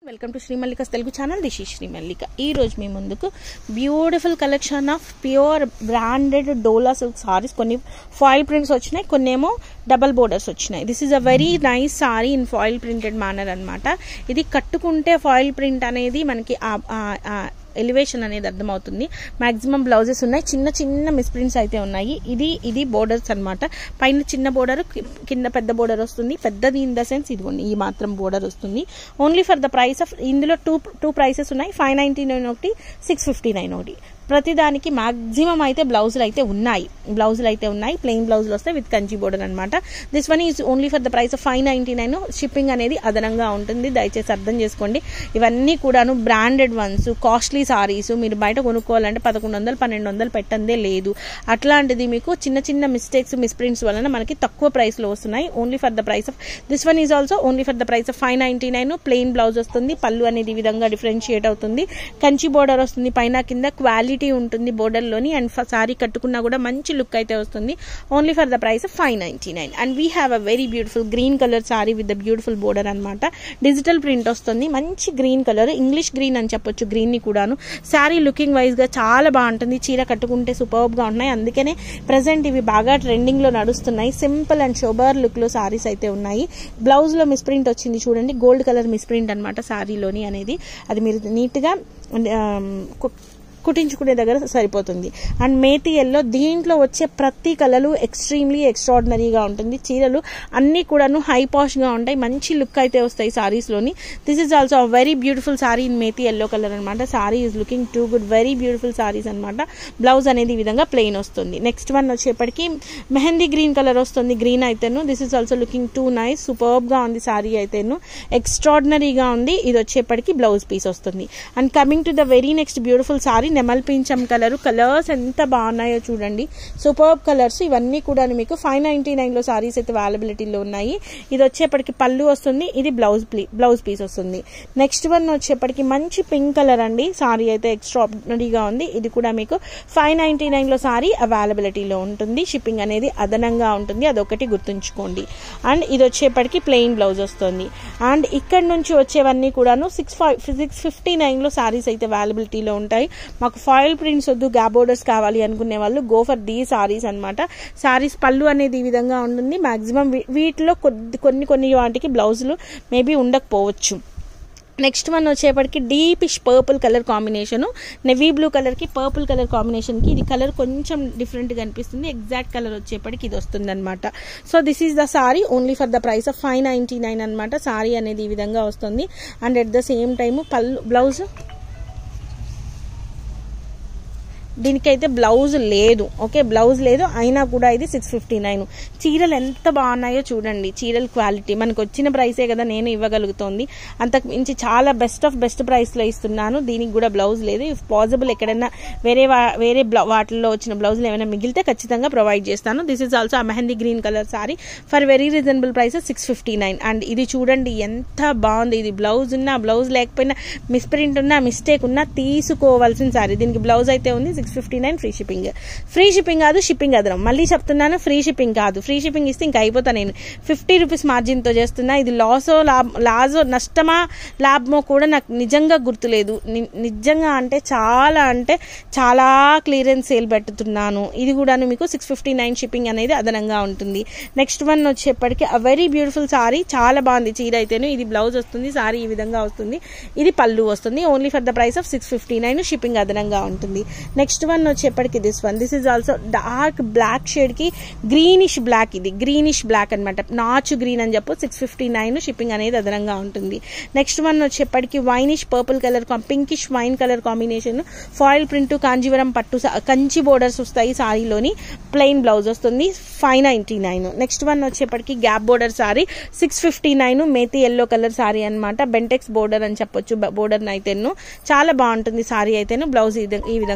welcome to Srimallika Telugu channel this ఈ శ్రీమల్లిక ఈ రోజు మీ ముందుకు beautiful collection of pure branded dola silk saris కొన్ని ఫాయిల్ ప్రింట్స్ వచ్చినాయి కొన్ని ఏమో డబల్ బోర్డర్స్ వచ్చినాయి this is a very nice sari in foil printed manner అనమాట ఇది కట్టుకుంటే ఫాయిల్ ప్రింట్ అనేది మనకి ఎలివేషన్ అనేది అర్థమవుతుంది మాక్సిమం బ్లౌజెస్ ఉన్నాయి చిన్న చిన్న మిస్ప్రింట్స్ అయితే ఉన్నాయి ఇది ఇది బోర్డర్స్ అనమాట పైన చిన్న బోర్డర్ కింద పెద్ద బోర్డర్ వస్తుంది పెద్దది ఇన్ ద సెన్స్ ఇదిగోండి ఈ మాత్రం బోర్డర్ వస్తుంది only for the price of ఇందులో టూ టూ ప్రైసెస్ ఉన్నాయి ఫైవ్ నైన్టీ నైన్ ఒకటి సిక్స్ ఫిఫ్టీ నైన్ ఒకటి ప్రతిదానికి మాక్సిమం అయితే బ్లౌజులు అయితే ఉన్నాయి బ్లౌజులు అయితే ఉన్నాయి ప్లెయిన్ బ్లౌజులు వస్తాయి విత్ కంచి బోర్డర్ అనమాట this one is only for the price of five ninety nine shipping అనేది అదనంగా ఉంటుంది దయచేసి అర్థం చేసుకోండి ఇవన్నీ కూడాను బ్రాండెడ్ వన్స్ కాస్ట్లీ సారీస్ మీరు బయట కొనుక్కోవాలంటే పదకొండు వందలు పన్నెండు వందలు పెట్టందే లేదు అట్లాంటిది మీకు చిన్న చిన్న మిస్టేక్స్ మిస్ప్రింట్స్ వలన మనకి తక్కువ ప్రైస్లో వస్తున్నాయి only for the price of this one is also only for the price of five ninety nine plain blouse వస్తుంది పళ్ళు అనేది ఈ విధంగా డిఫరెన్షియేట్ అవుతుంది కంచి బోర్డర్ వస్తుంది పైన కింద క్వాలిటీ ఉంటుంది బోర్డర్లోని అండ్ సారీ కట్టుకున్నా కూడా మంచి లుక్ అయితే వస్తుంది only for the price of five ninety nine and we have a very beautiful green colour sari with the beautiful border అనమాట డిజిటల్ ప్రింట్ వస్తుంది మంచి గ్రీన్ కలర్ ఇంగ్లీష్ గ్రీన్ అని చెప్పొచ్చు గ్రీన్ ని కూడాను శారీ లుకింగ్ వైజ్ గా చాలా బాగుంటుంది చీర కట్టుకుంటే సూపర్బ్ గా ఉన్నాయి అందుకనే ప్రజెంట్ ఇవి బాగా ట్రెండింగ్ లో నడుస్తున్నాయి సింపుల్ అండ్ షోబర్ లుక్ లో సారీస్ అయితే ఉన్నాయి బ్లౌజ్ లో మిస్ప్రింట్ వచ్చింది చూడండి గోల్డ్ కలర్ మిస్ప్రింట్ అనమాట శారీలోని అనేది అది మీరు నీట్ గా కుట్టించుకునే దగ్గర సరిపోతుంది అండ్ మేతి ఎల్లో దీంట్లో వచ్చే ప్రతి కలలు ఎక్స్ట్రీమ్లీ ఎక్స్ట్రాడినరీగా ఉంటుంది చీరలు అన్నీ కూడాను హై పాష్గా ఉంటాయి మంచి లుక్ అయితే వస్తాయి సారీస్లోని this is also a very beautiful sari in methi yellow colour అనమాట sari is looking too good very beautiful saris అనమాట బ్లౌజ్ అనేది ఈ విధంగా ప్లెయిన్ వస్తుంది నెక్స్ట్ వన్ వచ్చేప్పటికి మెహందీ గ్రీన్ కలర్ వస్తుంది గ్రీన్ అయితేను this is also looking too nice సూపర్బ్గా ఉంది సారీ అయితేను ఎక్స్ట్రాడినరీగా ఉంది ఇది వచ్చేప్పటికి బ్లౌజ్ పీస్ వస్తుంది and coming to the very next beautiful sari నెమల్ పించం కలర్ కలర్స్ ఎంత బాగున్నాయో చూడండి సూపర్బ్ కలర్స్ ఇవన్నీ కూడా మీకు ఫైవ్ నైన్టీ నైన్లో సారీస్ అయితే అవైలబిలిటీలో ఉన్నాయి ఇది వచ్చేప్పటికి పళ్ళు వస్తుంది ఇది బ్లౌజ్ బ్లౌజ్ పీస్ వస్తుంది నెక్స్ట్ వన్ వచ్చేప్పటికి మంచి పింక్ కలర్ అండి సారీ అయితే ఎక్స్ట్రాడినరీగా ఉంది ఇది కూడా మీకు ఫైవ్ నైన్టీ నైన్లో సారీ అవైలబిలిటీలో ఉంటుంది షిప్పింగ్ అనేది అదనంగా ఉంటుంది అదొకటి గుర్తుంచుకోండి అండ్ ఇది వచ్చేప్పటికి ప్లెయిన్ బ్లౌజ్ వస్తుంది అండ్ ఇక్కడ నుంచి వచ్చేవన్నీ కూడాను సిక్స్ ఫైవ్ సిక్స్ ఫిఫ్టీ నైన్లో సారీస్ అయితే అవైలబిలిటీలో ఉంటాయి మాకు ఫాయిల్ ప్రింట్స్ వద్దు గ్యాప్ బోర్డర్స్ కావాలి అనుకునే వాళ్ళు గో ఫర్ దీ సారీస్ అనమాట సారీస్ పళ్ళు అనేది ఈ విధంగా ఉంటుంది మాక్సిమం వీటిలో కొద్ది కొన్ని కొన్ని వాటికి బ్లౌజులు మేబీ ఉండకపోవచ్చు నెక్స్ట్ వన్ వచ్చేప్పటికి deepish purple colour combination navy blue కలర్కి పర్పుల్ కలర్ కాంబినేషన్కి ఇది కలర్ కొంచెం డిఫరెంట్గా అనిపిస్తుంది ఎగ్జాక్ట్ కలర్ వచ్చేప్పటికి ఇది వస్తుంది అనమాట so this is the sari only for the price of five ninety nine అనమాట సారీ అనేది ఈ విధంగా వస్తుంది and at the same time పళ్ళు బ్లౌజ్ దీనికైతే బ్లౌజ్ లేదు ఓకే బ్లౌజ్ లేదు అయినా కూడా ఇది సిక్స్ ఫిఫ్టీ నైన్ చీరలు ఎంత బాగున్నాయో చూడండి చీరల క్వాలిటీ మనకు వచ్చిన ప్రైసే కదా నేను ఇవ్వగలుగుతోంది అంతకు మించి చాలా బెస్ట్ ఆఫ్ బెస్ట్ ప్రైస్లో ఇస్తున్నాను దీనికి కూడా బ్లౌజ్ లేదు ఇఫ్ పాసిబుల్ ఎక్కడైనా వేరే వేరే వాటిల్లో వచ్చిన బ్లౌజులు ఏమైనా మిగిలితే ఖచ్చితంగా ప్రొవైడ్ చేస్తాను this is also ah mehndi green colour sari for very reasonable price six fifty nine and ఇది చూడండి ఎంత బాగుంది ఇది బ్లౌజ్ ఉన్నా బ్లౌజ్ లేకపోయినా మిస్ప్రింట్ ఉన్నా మిస్టేక్ ఉన్నా తీసుకోవాల్సిన సారీ దీనికి బ్లౌజ్ అయితే ఉంది six fifty nine free shipping free shipping కాదు షిప్పింగ్ అదనం మళ్ళీ చెప్తున్నాను ఫ్రీ షిప్పింగ్ కాదు ఫ్రీ షిప్పింగ్ ఇస్తే ఇంకా అయిపోతా నేను ఫిఫ్టీ రూపీస్ మార్జిన్తో చేస్తున్నా ఇది లాసో లాభ లాజో నష్టమా లాభమో కూడా నాకు నిజంగా గుర్తులేదు నిజంగా అంటే చాలా అంటే చాలా క్లియరెన్స్ సేల్ పెట్టుతున్నాను ఇది కూడా మీకు సిక్స్ ఫిఫ్టీ నైన్ షిప్పింగ్ అనేది అదనంగా ఉంటుంది నెక్స్ట్ వన్ వచ్చేప్పటికి అ వెరీ బ్యూటిఫుల్ సారీ చాలా బాగుంది చీర అయితేను ఇది బ్లౌజ్ వస్తుంది సారీ ఈ విధంగా వస్తుంది ఇది పళ్ళు వస్తుంది only for the price of six fifty nine shipping అదనంగా ఉంటుంది నెక్స్ట్ వన్ వచ్చేప్పటికి this one this is also dark black shade కి గ్రీనిష్ బ్లాక్ ఇది గ్రీనిష్ బ్లాక్ అనమాట నాచు గ్రీన్ అని చెప్పు సిక్స్ ఫిఫ్టీ నైన్ షిప్పింగ్ అనేది అదనంగా ఉంటుంది నెక్స్ట్ వన్ వచ్చేప్పటికి winish purple colour pinkish wine colour combination foil print Kanjeevaram పట్టు కంచి బోర్డర్స్ వస్తాయి సారీలోని ప్లెయిన్ బ్లౌజ్ వస్తుంది five ninety nine next one వచ్చేప్పటికి gap border sari six fifty nine methi yellow colour sari అనమాట బెంటెక్స్ బోర్డర్ అని చెప్పొచ్చు బోర్డర్ అయితేను చాలా బాగుంటుంది సారీ అయితేను బ్లౌజ్ ఈ విధంగా వస్తుంది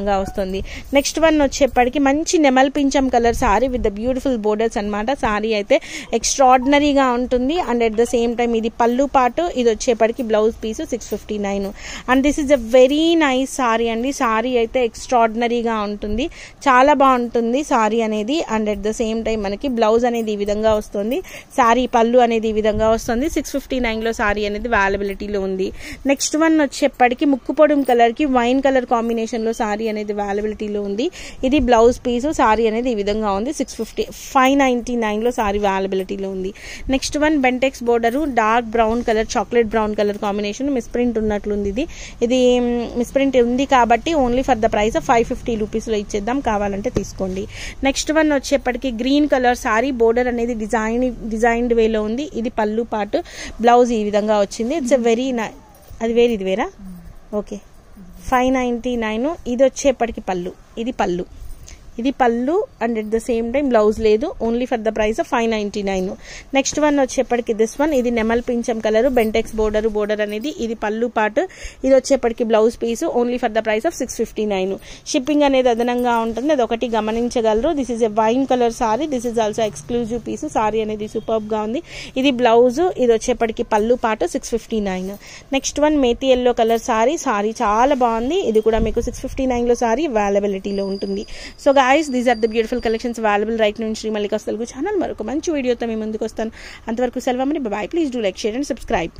ఉంది నెక్స్ట్ వన్ వచ్చేప్పటికి మంచి నెమల్ పించం కలర్ sari with the beautiful borders అనమాట సారీ అయితే ఎక్స్ట్రాడినరీగా ఉంటుంది and at the same time ఇది పళ్ళు పాటు ఇది వచ్చేప్పటికి blouse piece six fifty nine and this is a very nice sari అండి సారీ అయితే ఎక్స్ట్రాడినరీగా ఉంటుంది చాలా బాగుంటుంది సారీ అనేది and at the same time మనకి బ్లౌజ్ అనేది ఈ విధంగా వస్తుంది సారీ పళ్ళు అనేది ఈ విధంగా వస్తుంది సిక్స్ ఫిఫ్టీ నైన్లో సారీ అనేది అవైలబిలిటీలో ఉంది నెక్స్ట్ వన్ వచ్చేప్పటికి ముక్కు పొడుం కలర్కి వైన్ కలర్ కాంబినేషన్లో సారీ అనేది అవైలబిలిటీలో ఉంది ఇది బ్లౌజ్ పీస్ సారీ అనేది ఈ విధంగా ఉంది సిక్స్ ఫిఫ్టీ ఫైవ్ నైంటీ నైన్లో సారీ అవైలబిలిటీలో ఉంది next one Bentex border dark brown colour chocolate brown colour combination misprint ఉన్నట్లుంది ఇది ఇది మిస్ప్రింట్ ఉంది కాబట్టి only for the price five fifty రూపీస్లో ఇచ్చేద్దాం కావాలంటే తీసుకోండి నెక్స్ట్ వన్ వచ్చేప్పటికి గ్రీన్ కలర్ సారీ బోర్డర్ అనేది డిజైన్ డిజైన్డ్ వేలో ఉంది ఇది పళ్ళు పాటు బ్లౌజ్ ఈ విధంగా వచ్చింది ఇట్స్ ఎ వెరీ అది వేరు ఇది వేరా ఓకే ఫైవ్ నైంటీ నైన్ ఇది వచ్చేప్పటికి పళ్ళు ఇది పళ్ళు ఇది పళ్ళు and at the same time blouse లేదు only for the price five ninety nine next one వచ్చేప్పటికి దిస్ వన్ ఇది నెమల్ పించం కలర్ బెంటెక్స్ బోర్డర్ బోర్డర్ అనేది ఇది పళ్ళు పాటు ఇది వచ్చేప్పటికి blouse piece only for the price of six fifty nine shipping అనేది అదనంగా ఉంటుంది అది ఒకటి గమనించగలరు this is a wine colour sari this is also exclusive piece sari అనేది సూపర్ గా ఉంది ఇది బ్లౌజ్ ఇది వచ్చేప్పటికి పళ్ళు పాటు six fifty nine next one methi yellow colour sari sari చాలా బాగుంది ఇది కూడా మీకు సిక్స్ ఫిఫ్టీ నైన్లో సారీ అవైలబిలిటీలో ఉంటుంది so guys these are the beautiful collections available right నుంచి శ్రీ మల్లికాస్ తెలుగు ఛానల్ మరొక మంచి వీడియోతో మీ ముందుకు వస్తాను అంతవరకు సెలవు bye please do like share and subscribe